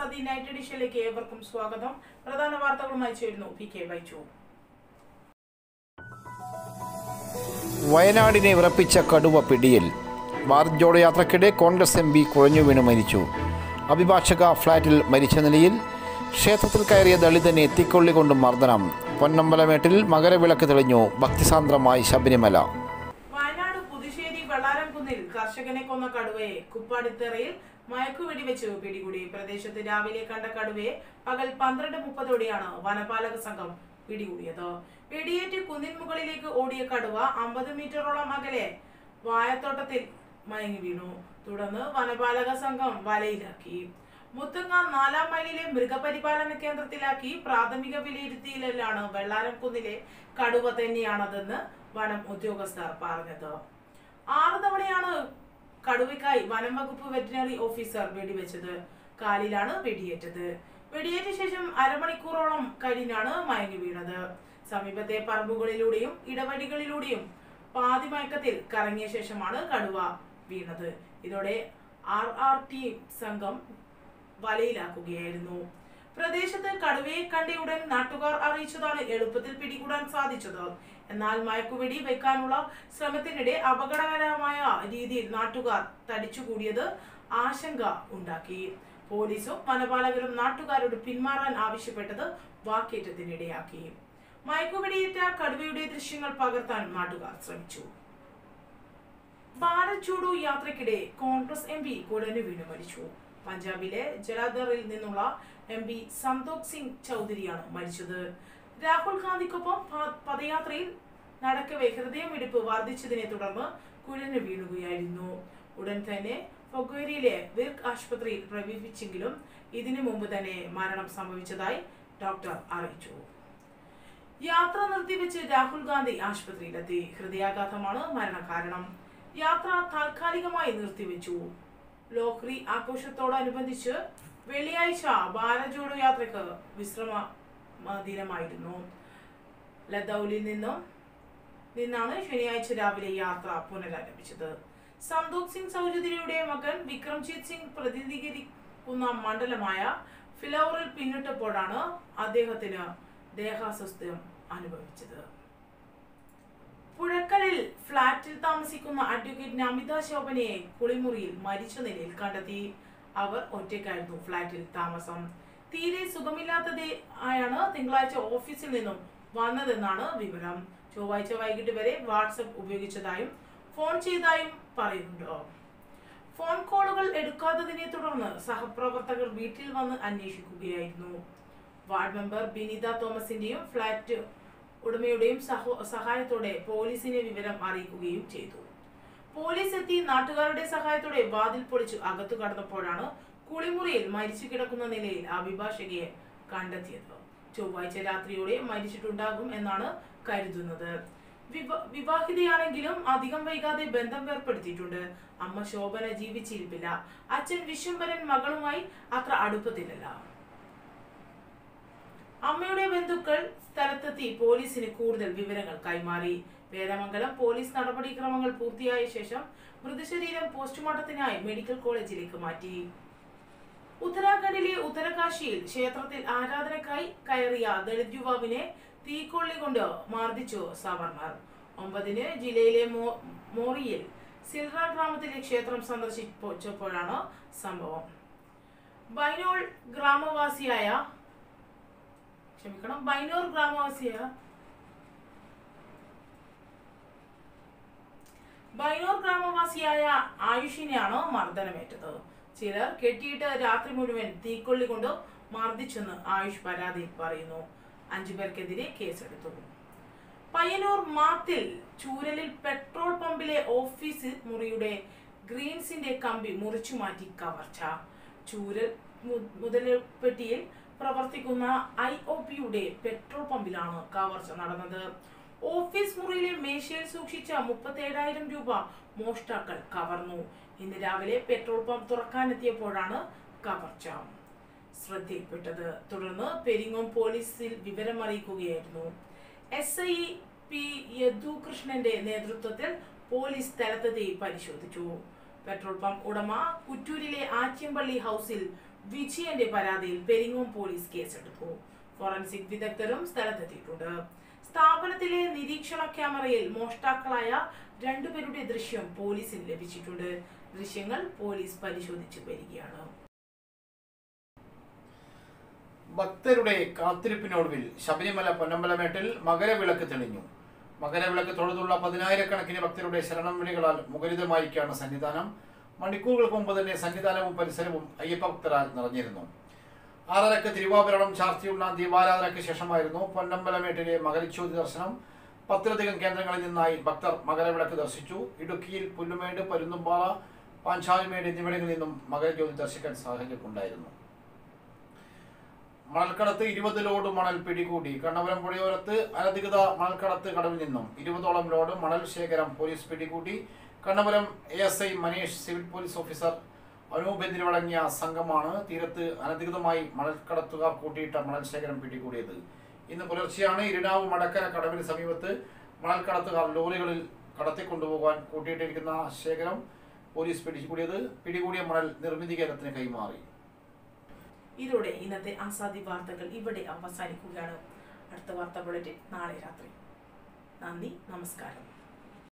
sati night എഡിഷനിലേക്ക് ഏവർക്കും സ്വാഗതം പ്രധാന വാർത്തകളുമായി ചേരുന്നു പി കെ വൈച്ചു വയനാടിനെ വിറപ്പിച്ച കടുവ പിടിയിൽ ഭാരത് ജോഡോ യാത്രക്കിടെ കോൺഗ്രസ് എം പി കുഴഞ്ഞു വീണ് മരിച്ചു അഭിഭാഷക ഫ്ളാറ്റിൽ മരിച്ച നിലയിൽ ക്ഷേത്രത്തിൽ കയറിയ ദളിതനെ തീക്കൊള്ളികൊണ്ട് മർദ്ദനം പൊന്നമ്പലമേട്ടിൽ മകരവിളക്ക് തെളിഞ്ഞു ഭക്തിസാന്ദ്രമായി ശബരിമല വയനാട് പുതുശ്ശേരി വെള്ളാരംകുന്നിൽ കർഷകനെ കൊന്ന കടുവയെ കുപ്പാടിത്തറയിൽ മയക്കുവെടി വെച്ച് പിടികൂടി പ്രദേശത്ത് രാവിലെ കണ്ട കടുവയെ പകൽ പന്ത്രണ്ട് മുപ്പതോടെയാണ് വനപാലക സംഘം പിടികൂടിയത് വെടിയേറ്റ് കുന്നിൻ മുകളിലേക്ക് ഓടിയ കടുവ അമ്പത് മീറ്ററോളം അകലെ വായത്തോട്ടത്തിൽ മയങ്ങി വീണു തുടർന്ന് വനപാലക സംഘം വലയിലാക്കി മുത്തങ്ങ നാലാം മൈലിലെ മൃഗപരിപാലന കേന്ദ്രത്തിലാക്കി പ്രാഥമിക വിലയിരുത്തിയിലാണ് വെള്ളാരം കുന്നിലെ കടുവ തന്നെയാണതെന്ന് വനം ഉദ്യോഗസ്ഥർ പറഞ്ഞത് ആറ് തവണയാണ് കടുവയ്ക്കായി വനം വകുപ്പ് വെറ്റിനറി ഓഫീസർ വെടിവെച്ചത് കാലിലാണ് വെടിയേറ്റത് വെടിയേറ്റ ശേഷം അരമണിക്കൂറോളം കഴിഞ്ഞാണ് മയങ്ങി വീണത് സമീപത്തെ പറമ്പുകളിലൂടെയും ഇടവഴികളിലൂടെയും പാതിമയക്കത്തിൽ കറങ്ങിയ ശേഷമാണ് കടുവ വീണത് ഇതോടെ ആർ ആർ ടി സംഘം വലയിലാക്കുകയായിരുന്നു പ്രദേശത്ത് കടുവയെ കണ്ടയുടൻ നാട്ടുകാർ അറിയിച്ചതാണ് എളുപ്പത്തിൽ പിടികൂടാൻ സാധിച്ചത് എന്നാൽ മയക്കുവെടി വെക്കാനുള്ള ശ്രമത്തിനിടെ അപകടകരമായ രീതിയിൽ നാട്ടുകാർ തടിച്ചുകൂടിയത് ആശങ്ക ഉണ്ടാക്കി പോലീസും വനപാലകരും നാട്ടുകാരോട് പിന്മാറാൻ ആവശ്യപ്പെട്ടത് വാക്കേറ്റത്തിനിടയാക്കി മയക്കുവെടിയേറ്റ കടുവയുടെ ദൃശ്യങ്ങൾ പകർത്താൻ നാട്ടുകാർ ശ്രമിച്ചു ഭാരത് ജോഡോ യാത്രക്കിടെ കോൺഗ്രസ് എം പി കുടനു വീണു മരിച്ചു പഞ്ചാബിലെ ജലാധറിൽ നിന്നുള്ള എം പി സന്തോക് സിംഗ് ചൗധരിയാണ് മരിച്ചത് രാഹുൽ ഗാന്ധിക്കൊപ്പം പ- പദയാത്രയിൽ നടക്കവെ ഹൃദയമിടിപ്പ് വർദ്ധിച്ചതിനെ തുടർന്ന് കുഴഞ്ഞു വീണുകയായിരുന്നു ഉടൻ തന്നെ ഫൊഗേരിയിലെ വിർക്ക് ആശുപത്രിയിൽ പ്രവേശിച്ചെങ്കിലും ഇതിനു മുമ്പ് തന്നെ മരണം സംഭവിച്ചതായി ഡോക്ടർ അറിയിച്ചു യാത്ര നിർത്തിവെച്ച് രാഹുൽ ഗാന്ധി ആശുപത്രിയിലെത്തി ഹൃദയാഘാതമാണ് മരണകാരണം യാത്ര താൽക്കാലികമായി നിർത്തിവെച്ചു ലോഹ്രി ആഘോഷത്തോടനുബന്ധിച്ച് വെള്ളിയാഴ്ച ഭാരത് ജോഡോ യാത്രയ്ക്ക് വിശ്രമ ആ, ദിനമായിരുന്നു ലദൌലിൽ നിന്നും നിന്നാണ് ശനിയാഴ്ച രാവിലെ യാത്ര പുനരാരംഭിച്ചത് സന്തോക് സിംഗ് സൗചര്യയുടെ മകൻ വിക്രംജീത് സിംഗ് പ്രതിനിധീകരിക്കുന്ന മണ്ഡലമായ ഫിലൌറിൽ പിന്നിട്ടപ്പോഴാണ് അദ്ദേഹത്തിന് ദേഹാസ്വസ്ഥ്യം അനുഭവിച്ചത് പുഴക്കലിൽ ഫ്ളാറ്റിൽ താമസിക്കുന്ന അഡ്വക്കേറ്റ് നമിത ശോഭനയെ കുളിമുറിയിൽ മരിച്ച നിലയിൽ കണ്ടെത്തി അവർ ഒറ്റയ്ക്കായിരുന്നു ഫ്ളാറ്റിൽ താമസം തീരെ സുഖമില്ലാത്തത് ആയാണ് തിങ്കളാഴ്ച ഓഫീസിൽ നിന്നും വന്നതെന്നാണ് വിവരം ചൊവ്വാഴ്ച വൈകിട്ട് വരെ വാട്സപ്പ് ഉപയോഗിച്ചതായും ഫോൺ ചെയ്തായും പറയുന്നുണ്ട് ഫോൺ കോളുകൾ എടുക്കാത്തതിനെ തുടർന്ന് സഹപ്രവർത്തകർ വീട്ടിൽ വന്ന് അന്വേഷിക്കുകയായിരുന്നു വാർഡ് മെമ്പർ ബിനിത തോമസിന്റെയും ഫ്ളാറ്റ് ഉടമയുടെയും സഹോ സഹായത്തോടെ പോലീസിനെ വിവരം അറിയിക്കുകയും ചെയ്തു പോലീസ് എത്തി നാട്ടുകാരുടെ സഹായത്തോടെ വാതിൽ പൊളിച്ചു അകത്തു കടന്നപ്പോഴാണ് കുളിമുറിയിൽ മരിച്ചു കിടക്കുന്ന നിലയിൽ അഭിഭാഷകയെ കണ്ടെത്തിയത് ചൊവ്വാഴ്ച രാത്രിയോടെ മരിച്ചിട്ടുണ്ടാകും എന്നാണ് കരുതുന്നത് വിവ- വിവാഹിതയാണെങ്കിലും അധികം വൈകാതെ ബന്ധം വേർപ്പെടുത്തിയിട്ടുണ്ട് അമ്മ ശോഭന ജീവിച്ചിരിപ്പില്ല അച്ഛൻ വിശ്വംഭരൻ മകളുമായി അത്ര അടുപ്പത്തിലല്ല അമ്മയുടെ ബന്ധുക്കൾ സ്ഥലത്തെത്തി പോലീസിന് കൂടുതൽ വിവരങ്ങൾ കൈമാറി വേദമംഗലം പോലീസ് നടപടിക്രമങ്ങൾ പൂർത്തിയായ ശേഷം മൃതശരീരം പോസ്റ്റ്മോർട്ടത്തിനായി മെഡിക്കൽ കോളേജിലേക്ക് മാറ്റി ഉത്തരാഖണ്ഡിലെ ഉത്തരകാശിയിൽ ക്ഷേത്രത്തിൽ ആരാധനക്കായി കയറിയ ദളിത് യുവാവിനെ തീക്കൊള്ളി കൊണ്ട് മർദ്ദിച്ചു സവർണർ ഒമ്പതിന് ജില്ലയിലെ മോ- മോറിയിൽ സിൽറ ഗ്രാമത്തിലെ ക്ഷേത്രം സന്ദർശിച്ചപ്പോഴാണ് സംഭവം ബൈനോൾ ഗ്രാമവാസിയായ ക്ഷമിക്കണം ബൈനൂർ ഗ്രാമവാസിയ ബൈനൂർ ഗ്രാമവാസിയായ ആയുഷിനെയാണ് മർദ്ദനമേറ്റത് ചിലർ കെട്ടിയിട്ട് രാത്രി മുഴുവൻ തീക്കൊള്ളി കൊണ്ട് മർദ്ദിച്ചെന്ന് ആയുഷ് പരാതിയിൽ പറയുന്നു അഞ്ചു പേർക്കെതിരെ കേസെടുത്തു പയ്യന്നൂർ മാത്തിൽ ചൂരലിൽ പെട്രോൾ പമ്പിലെ ഓഫീസ് മുറിയുടെ ഗ്രീൻസിന്റെ കമ്പി മുറിച്ചു മാറ്റി കവർച്ച ചൂരൽ മു- മുതലപ്പെട്ടിയിൽ പ്രവർത്തിക്കുന്ന ഐ ഒ പിയുടെ പെട്രോൾ പമ്പിലാണ് കവർച്ച നടന്നത് ഓഫീസ് മുറിയിലെ മേശയിൽ സൂക്ഷിച്ച മുപ്പത്തേഴായിരം രൂപ മോഷ്ടാക്കൾ കവർന്നു ഇന്ന് രാവിലെ പെട്രോൾ പമ്പ് തുറക്കാനെത്തിയപ്പോഴാണ് കവർച്ച ശ്രദ്ധയിൽപ്പെട്ടത് തുടർന്ന് പെരിങ്ങോം പോലീസിൽ വിവരം അറിയിക്കുകയായിരുന്നു എസ് ഐ പി യദുകൃഷ്ണന്റെ നേതൃത്വത്തിൽ പോലീസ് സ്ഥലത്തെത്തി പരിശോധിച്ചു പെട്രോൾ പമ്പ് ഉടമ കുറ്റൂരിലെ ആറ്റ്യമ്പള്ളി ഹൗസിൽ വിജയന്റെ പരാതിയിൽ പെരിങ്ങോം പോലീസ് കേസെടുത്തു ഫോറൻസിക് വിദഗ്ധരും സ്ഥലത്തെത്തിയിട്ടുണ്ട് സ്ഥാപനത്തിലെ നിരീക്ഷണ ക്യാമറയിൽ മോഷ്ടാക്കളായ രണ്ടുപേരുടെ ദൃശ്യം പോലീസിന് ലഭിച്ചിട്ടുണ്ട് ദൃശ്യങ്ങൾ പോലീസ് പരിശോധിച്ചു വരികയാണ് ഭക്തരുടെ കാത്തിരിപ്പിനൊടുവിൽ ശബരിമല പൊന്നമ്പലമേട്ടിൽ മകരവിളക്ക് തെളിഞ്ഞു മകരവിളക്ക് തൊഴുതുള്ള പതിനായിരക്കണക്കിന് ഭക്തരുടെ ശരണം വിളികളാൽ മുഖരിതമായിരിക്കുകയാണ് സന്നിധാനം മണിക്കൂറുകൾക്ക് മുമ്പ് തന്നെ സന്നിധാനവും പരിസരവും അയ്യപ്പ ഭക്തരാൽ നിറഞ്ഞിരുന്നു ആറരക്ക് തിരുവാഭരണം ചാർത്തിയുള്ള ദീപാരാധനയ്ക്ക് ശേഷമായിരുന്നു പൊന്നമ്പലമേട്ടിലെ മകരജ്യോതി ദർശനം പത്തിലധികം കേന്ദ്രങ്ങളിൽ നിന്നായി ഭക്തർ മകരവിളക്ക് ദർശിച്ചു ഇടുക്കിയിൽ പുല്ലുമേട് പരുന്തുംപാറ പാഞ്ചാലിമേട് എന്നിവിടങ്ങളിൽ നിന്നും മകരജ്യോതി ദർശിക്കാൻ സാഹചര്യമുണ്ടായിരുന്നു മണൽക്കടത്ത് ഇരുപത് ലോഡ് മണൽ പിടികൂടി കണ്ണപുരം പുഴയോരത്ത് അനധികൃത മണൽക്കടത്ത് കടവിൽ നിന്നും ഇരുപതോളം ലോഡ് മണൽ ശേഖരം പോലീസ് പിടികൂടി Kannapuram A S I Maneesh civil police officer Anoop എന്നിവരടങ്ങിയ സംഘമാണ് തീരത്ത് അനധികൃതമായി മണൽക്കടത്തുകാർ കൂട്ടിയിട്ട മണൽ ശേഖരം പിടികൂടിയത് ഇന്ന് പുലർച്ചെയാണ് ഇരിനാവ് മടക്കര കടവിന് സമീപത്ത് മണൽക്കടത്തുകാർ ലോറികളിൽ കടത്തിക്കൊണ്ടുപോകാൻ കൂട്ടിയിട്ടിരിക്കുന്ന ശേഖരം പോലീസ് പിടികൂടിയത് പിടികൂടിയ മണൽ നിർമ്മിതി കേന്ദ്രത്തിന് കൈമാറി ഇതോടെ ഇന്നത്തെ ആസാദി വാർത്തകൾ ഇവിടെ അവസാനിക്കുകയാണ് അടുത്ത വാർത്താ ബുള്ളറ്റിൻ നാളെ രാത്രി നന്ദി നമസ്കാരം